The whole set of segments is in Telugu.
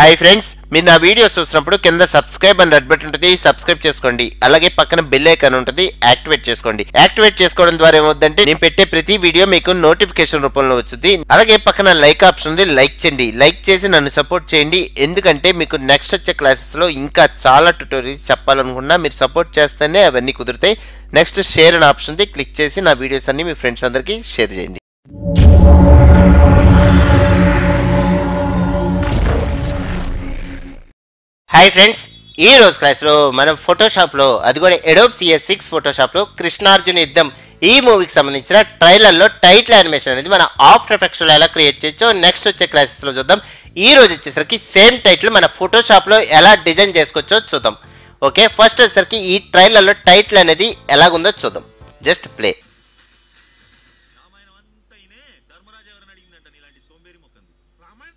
హాయ్ ఫ్రెండ్స్ మీరు నా వీడియోస్ చూసినప్పుడు కింద సబ్స్క్రైబ్ అని రెడ్ బటన్ ఉంటుంది సబ్స్క్రైబ్ చేసుకోండి అలాగే పక్కన బెల్ ఐకాన్ ఉంటుంది యాక్టివేట్ చేసుకోండి యాక్టివేట్ చేసుకోవడం ద్వారా ఏమవుతుందంటే నేను పెట్టే ప్రతి వీడియో మీకు నోటిఫికేషన్ రూపంలో వచ్చింది అలాగే పక్కన లైక్ ఆప్షన్ ఉంది లైక్ చేయండి లైక్ చేసి నన్ను సపోర్ట్ చేయండి ఎందుకంటే మీకు నెక్స్ట్ వచ్చే క్లాసెస్ లో ఇంకా చాలా ట్యూటోరియల్స్ చెప్పాలనుకున్నా మీరు సపోర్ట్ చేస్తేనే అవన్నీ కుదురుతాయి నెక్స్ట్ షేర్ అనే ఆప్షన్ ఉంది క్లిక్ చేసి నా వీడియోస్ అన్ని మీ ఫ్రెండ్స్ అందరికీ షేర్ చేయండి హాయ్ ఫ్రెండ్స్ ఈ రోజు క్లాస్లో మనం ఫోటోషాప్లో అది కూడా ఎడోప్ సిఎస్ సిక్స్ ఫోటోషాప్లో కృష్ణార్జున యుద్ధం ఈ మూవీకి సంబంధించిన ట్రైలర్లో టైటిల్ యానిమేషన్ అనేది మన ఆఫ్టర్ ఎఫెక్ట్స్లో ఎలా క్రియేట్ చేయొచ్చో నెక్స్ట్ వచ్చే క్లాసెస్లో చూద్దాం ఈ రోజు వచ్చేసరికి సేమ్ టైటిల్ మన ఫోటోషాప్లో ఎలా డిజైన్ చేసుకోవచ్చో చూద్దాం ఓకే ఫస్ట్ వచ్చేసరికి ఈ ట్రైలర్లో టైటిల్ అనేది ఎలాగుందో చూద్దాం జస్ట్ ప్లే రామాయణం అంతా ఇనే ధర్మరాజు ఎవరిని అడిగిందంట నీలాంటి సోంబేరి మొక్కంది రామాయణం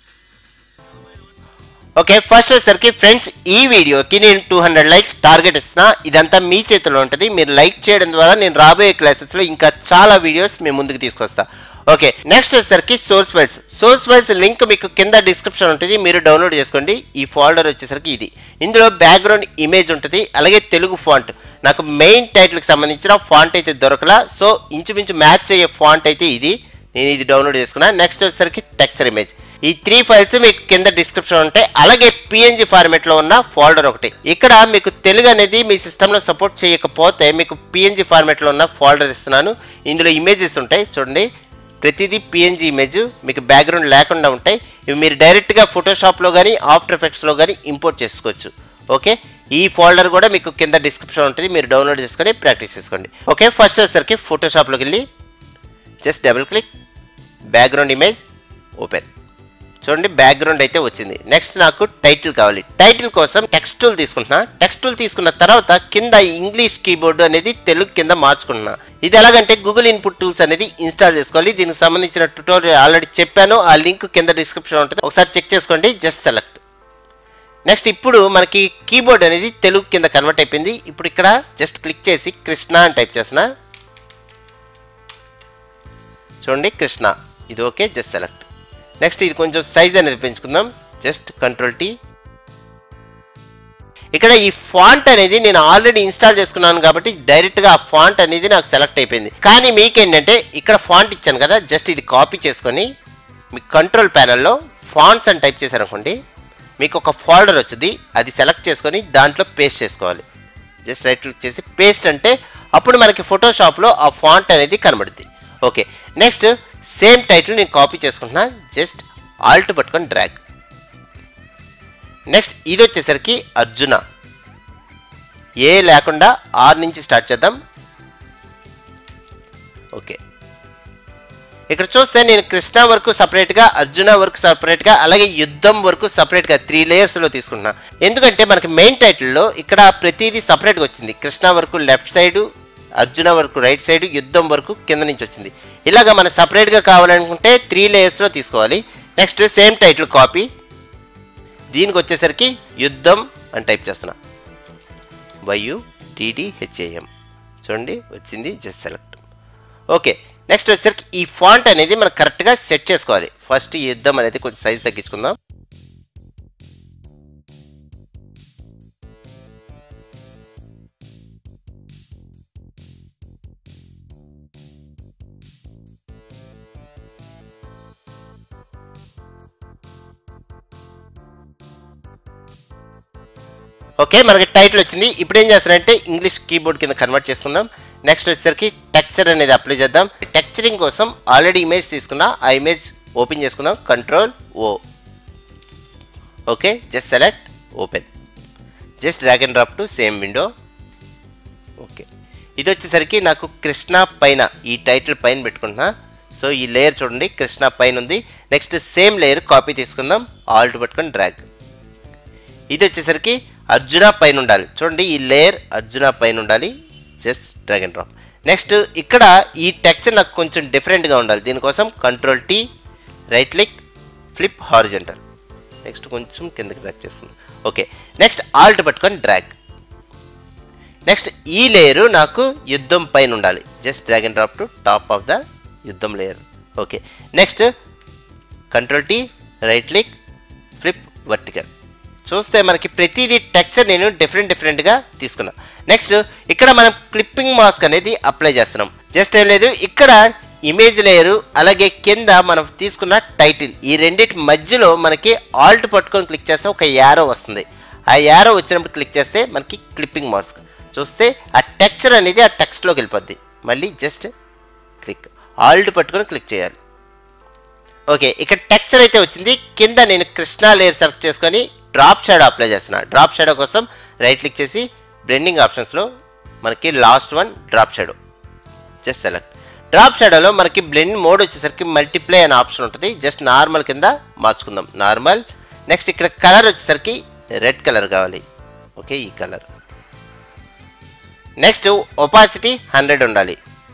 ఓకే ఫస్ట్ వచ్చేసరికి ఫ్రెండ్స్ ఈ వీడియోకి నేను టూ హండ్రెడ్ లైక్స్ టార్గెట్ ఇస్తున్నా ఇదంతా మీ చేతిలో ఉంటుంది మీరు లైక్ చేయడం ద్వారా నేను రాబోయే క్లాసెస్లో ఇంకా చాలా వీడియోస్ మీ ముందుకు తీసుకొస్తా ఓకే నెక్స్ట్ వచ్చేసరికి source files source files link మీకు కింద డిస్క్రిప్షన్ ఉంటుంది మీరు డౌన్లోడ్ చేసుకోండి ఈ ఫోల్డర్ వచ్చేసరికి ఇది ఇందులో బ్యాక్గ్రౌండ్ ఇమేజ్ ఉంటుంది అలాగే తెలుగు ఫాంట్ నాకు మెయిన్ టైటిల్కి సంబంధించిన ఫాంట్ అయితే దొరకలా సో ఇంచుమించు మ్యాచ్ అయ్యే ఫాంట్ అయితే ఇది నేను ఇది డౌన్లోడ్ చేసుకున్నా నెక్స్ట్ వచ్చేసరికి టెక్చర్ ఇమేజ్ ఈ త్రీ ఫైల్స్ మీకు కింద డిస్క్రిప్షన్ ఉంటాయి అలాగే పిఎన్జి ఫార్మేట్లో ఉన్న ఫోల్డర్ ఒకటి ఇక్కడ మీకు తెలుగు అనేది మీ సిస్టంలో సపోర్ట్ చేయకపోతే మీకు పిఎన్జి ఫార్మేట్లో ఉన్న ఫోల్డర్ ఇస్తున్నాను ఇందులో ఇమేజెస్ ఉంటాయి చూడండి ప్రతిదీ పిఎన్జి ఇమేజ్ మీకు బ్యాక్గ్రౌండ్ లేకుండా ఉంటాయి ఇవి మీరు డైరెక్ట్గా ఫోటోషాప్లో కానీ ఆఫ్టర్ ఎఫెక్ట్స్లో కానీ ఇంపోర్ట్ చేసుకోవచ్చు ఓకే ఈ ఫోల్డర్ కూడా మీకు కింద డిస్క్రిప్షన్ ఉంటుంది మీరు డౌన్లోడ్ చేసుకొని ప్రాక్టీస్ చేసుకోండి ఓకే ఫస్ట్ వచ్చేసరికి ఫోటోషాప్లోకి వెళ్ళి just double click background image open చూడండి బ్యాక్గ్రౌండ్ అయితే వచ్చింది నెక్స్ట్ నాకు టైటిల్ కావాలి టైటిల్ కోసం టెక్స్ట్ టూల్ తీసుకుంటున్నా టెక్స్ట్ టూల్ తీసుకున్న తర్వాత కింద ఇంగ్లీష్ కీబోర్డ్ అనేది తెలుగు కింద మార్చుకుంటున్నా ఇది ఎలాగంటే గూగుల్ ఇన్పుట్ టూల్స్ అనేది ఇన్స్టాల్ చేసుకోవాలి దీనికి సంబంధించిన ట్యూటోరియల్ ఆల్రెడీ చెప్పాను ఆ లింక్ కింద డిస్క్రిప్షన్ ఉంటుంది ఒకసారి చెక్ చేసుకోండి జస్ట్ సెలెక్ట్ నెక్స్ట్ ఇప్పుడు మనకి కీబోర్డ్ అనేది తెలుగు కింద కన్వర్ట్ అయిపోయింది ఇప్పుడు ఇక్కడ జస్ట్ క్లిక్ చేసి కృష్ణ అని టైప్ చేస్తున్నా చూడండి కృష్ణ ఇది ఓకే జస్ట్ సెలెక్ట్ నెక్స్ట్ ఇది కొంచెం సైజ్ అనేది పెంచుకుందాం జస్ట్ కంట్రోల్ టీ ఇక్కడ ఈ ఫాంట్ అనేది నేను ఆల్రెడీ ఇన్స్టాల్ చేసుకున్నాను కాబట్టి డైరెక్ట్గా ఆ ఫాంట్ అనేది నాకు సెలెక్ట్ అయిపోయింది కానీ మీకేంటంటే ఇక్కడ ఫాంట్ ఇచ్చాను కదా జస్ట్ ఇది కాపీ చేసుకొని మీ కంట్రోల్ ప్యానల్లో ఫాంట్స్ అని టైప్ చేశారనుకోండి మీకు ఒక ఫోల్డర్ వచ్చింది అది సెలెక్ట్ చేసుకొని దాంట్లో పేస్ట్ చేసుకోవాలి జస్ట్ రైట్ క్లిక్ చేసి పేస్ట్ అంటే అప్పుడు మనకి ఫోటోషాప్లో ఆ ఫాంట్ అనేది కనబడుద్ది ఓకే నెక్స్ట్ సేమ్ టైటిల్ నేను కాపీ చేసుకుంటున్నా జస్ట్ ఆల్ట్ పట్టుకొని డ్రాగ్ నెక్స్ట్ ఇది వచ్చేసరికి అర్జున ఏ లేకుండా ఆర్ నుంచి స్టార్ట్ చేద్దాం ఓకే ఇక్కడ చూస్తే నేను కృష్ణ వరకు సపరేట్గా అర్జున వరకు సపరేట్గా అలాగే యుద్ధం వరకు సపరేట్గా త్రీ లేయర్స్లో తీసుకుంటున్నా ఎందుకంటే మనకి మెయిన్ టైటిల్లో ఇక్కడ ప్రతిదీ సపరేట్గా వచ్చింది కృష్ణ వరకు లెఫ్ట్ సైడు అర్జున వరకు రైట్ సైడ్ యుద్ధం వరకు కింద నుంచి వచ్చింది ఇలాగ మనం సపరేట్గా కావాలనుకుంటే త్రీ లేయర్స్లో తీసుకోవాలి నెక్స్ట్ సేమ్ టైటిల్ కాపీ దీనికి వచ్చేసరికి యుద్ధం అని టైప్ చేస్తున్నా వైయు టీడీహెచ్ఏఎం చూడండి వచ్చింది జస్ట్ సెలెక్ట్ ఓకే నెక్స్ట్ వచ్చేసరికి ఈ ఫాంట్ అనేది మనం కరెక్ట్గా సెట్ చేసుకోవాలి ఫస్ట్ ఈ యుద్ధం అనేది కొంచెం సైజ్ తగ్గించుకుందాం ఓకే మనకి టైటిల్ వచ్చింది ఇప్పుడు ఏం చేస్తారంటే ఇంగ్లీష్ కీబోర్డ్ కింద కన్వర్ట్ చేసుకుందాం నెక్స్ట్ వచ్చేసరికి టెక్చర్ అనేది అప్లై చేద్దాం టెక్చరింగ్ కోసం ఆల్రెడీ ఇమేజ్ తీసుకున్నా ఆ ఇమేజ్ ఓపెన్ చేసుకుందాం control O okay just select open just drag and drop to same window okay ఇది వచ్చేసరికి నాకు కృష్ణ పైన ఈ టైటిల్ పైన పెట్టుకుంటున్నా సో ఈ లేయర్ చూడండి కృష్ణ పైన ఉంది నెక్స్ట్ సేమ్ లేయర్ కాపీ తీసుకుందాం ఆల్ట్ పట్టుకొని డ్రాగ్ ఇది వచ్చేసరికి అర్జున పైన ఉండాలి చూడండి ఈ లేయర్ అర్జున పైన ఉండాలి just drag and drop next ఇక్కడ ఈ టెక్చర్ నాకు కొంచెం డిఫరెంట్గా ఉండాలి దీనికోసం control T right click flip horizontal next కొంచెం కిందకి డ్రాగ్ చేస్తుంది ఓకే నెక్స్ట్ ఆల్ట్ పట్టుకొని డ్రాగ్ నెక్స్ట్ ఈ లేయరు నాకు యుద్ధం పైన ఉండాలి just drag and drop to top of the Yuddham layer okay next control T right click flip vertical చూస్తే మనకి ప్రతిదీ టెక్స్చర్ నేను డిఫరెంట్ డిఫరెంట్గా తీసుకున్నాను నెక్స్ట్ ఇక్కడ మనం క్లిప్పింగ్ మాస్క్ అనేది అప్లై చేస్తున్నాం జస్ట్ ఏం లేదు ఇక్కడ ఇమేజ్ లేయరు అలాగే కింద మనం తీసుకున్న టైటిల్ ఈ రెండింటి మధ్యలో మనకి ఆల్ట్ పట్టుకొని క్లిక్ చేస్తే ఒక యారో వస్తుంది ఆ యారో వచ్చినప్పుడు క్లిక్ చేస్తే మనకి క్లిప్పింగ్ మాస్క్ చూస్తే ఆ టెక్స్చర్ అనేది ఆ టెక్స్ట్లోకి వెళ్ళిపోద్ది మళ్ళీ జస్ట్ క్లిక్ ఆల్ట్ పట్టుకొని క్లిక్ చేయాలి ఓకే ఇక్కడ టెక్స్చర్ అయితే వచ్చింది కింద నేను కృష్ణా లేయర్ సెలెక్ట్ చేసుకొని డ్రాప్ షాడో అప్లై చేస్తున్నా డ్రాప్ షాడో కోసం రైట్ క్లిక్ చేసి బ్లెండింగ్ ఆప్షన్స్లో మనకి last one drop shadow just select drop షాడోలో మనకి బ్లెండ్ మోడ్ వచ్చేసరికి మల్టిప్లై అనే ఆప్షన్ ఉంటుంది జస్ట్ నార్మల్ కింద మార్చుకుందాం నార్మల్ నెక్స్ట్ ఇక్కడ కలర్ వచ్చేసరికి రెడ్ కలర్ కావాలి ఓకే ఈ కలర్ నెక్స్ట్ ఒపాసిటీ హండ్రెడ్ ఉండాలి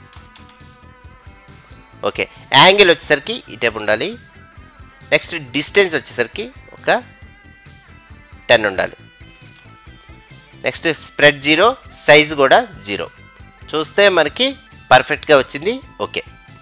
ఓకే యాంగిల్ వచ్చేసరికి ఈ టైప్ ఉండాలి నెక్స్ట్ డిస్టెన్స్ వచ్చేసరికి ఒక టెన్ ఉండాలి నెక్స్ట్ స్ప్రెడ్ జీరో సైజ్ కూడా జీరో చూస్తే మనకి పర్ఫెక్ట్గా వచ్చింది ఓకే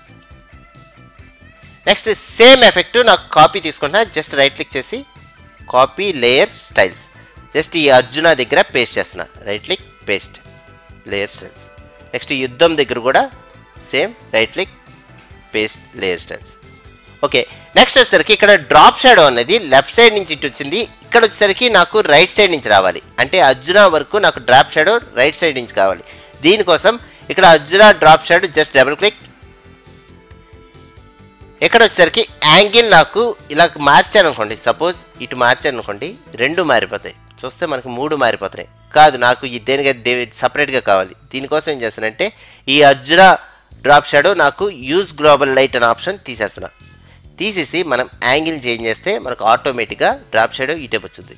నెక్స్ట్ సేమ్ ఎఫెక్ట్ నాకు కాపీ తీసుకుంటున్నా జస్ట్ రైట్ క్లిక్ చేసి కాపీ లేయర్ స్టైల్స్ జస్ట్ ఈ అర్జున దగ్గర పేస్ట్ చేస్తున్నా right click paste layer styles next Yuddham దగ్గర కూడా same right click paste layer styles okay next వచ్చేసరికి ఇక్కడ డ్రాప్ షాడో అనేది లెఫ్ట్ సైడ్ నుంచి ఇటు వచ్చింది ఇక్కడ వచ్చేసరికి నాకు రైట్ సైడ్ నుంచి రావాలి అంటే అర్జున వరకు నాకు డ్రాప్ షాడో రైట్ సైడ్ నుంచి కావాలి దీనికోసం ఇక్కడ Arjuna drop shadow just double click ఇక్కడ వచ్చేసరికి యాంగిల్ నాకు ఇలా మార్చాను అనుకోండి సపోజ్ ఇటు మార్చాను అనుకోండి రెండు మారిపోతాయి చూస్తే మనకు మూడు మారిపోతున్నాయి కాదు నాకు ఈ దేనిగా సపరేట్గా కావాలి దీనికోసం ఏం చేస్తానంటే ఈ అర్జున డ్రాప్ షాడో నాకు యూజ్ గ్లోబల్ లైట్ అనే ఆప్షన్ తీసేస్తున్నా తీసేసి మనం యాంగిల్ చేంజ్ చేస్తే మనకు ఆటోమేటిక్గా డ్రాప్ షాడో ఈ టైప్ వచ్చింది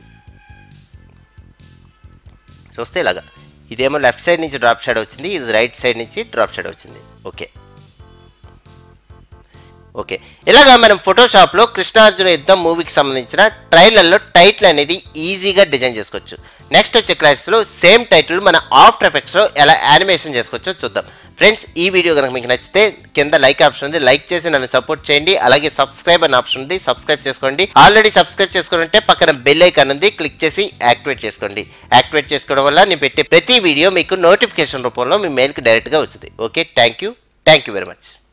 చూస్తే ఇలాగా ఇదేమో లెఫ్ట్ సైడ్ నుంచి డ్రాప్ షాడో వచ్చింది ఇది రైట్ సైడ్ నుంచి డ్రాప్ షాడో వచ్చింది ఓకే ఓకే ఇలాగా మనం ఫోటోషాప్లో కృష్ణార్జున యుద్ధం మూవీకి సంబంధించిన ట్రైలర్లో టైటిల్ అనేది ఈజీగా డిజైన్ చేసుకోవచ్చు నెక్స్ట్ వచ్చే క్లాస్లో సేమ్ టైటిల్ మన ఆఫ్టర్ ఎఫెక్ట్స్లో ఎలా యానిమేషన్ చేసుకోవచ్చో చూద్దాం ఫ్రెండ్స్ ఈ వీడియో కనుక మీకు నచ్చితే కింద లైక్ ఆప్షన్ ఉంది లైక్ చేసి నన్ను సపోర్ట్ చేయండి అలాగే సబ్స్క్రైబ్ అనే ఆప్షన్ ఉంది సబ్స్క్రైబ్ చేసుకోండి ఆల్రెడీ సబ్స్క్రైబ్ చేసుకుని ఉంటే పక్కన బెల్ ఐకాన్ ఉంది క్లిక్ చేసి యాక్టివేట్ చేసుకోండి యాక్టివేట్ చేసుకోవడం వల్ల నేను పెట్టే ప్రతి వీడియో మీకు నోటిఫికేషన్ రూపంలో మీ మెయిల్కి డైరెక్ట్గా వచ్చింది okay thank you thank you very much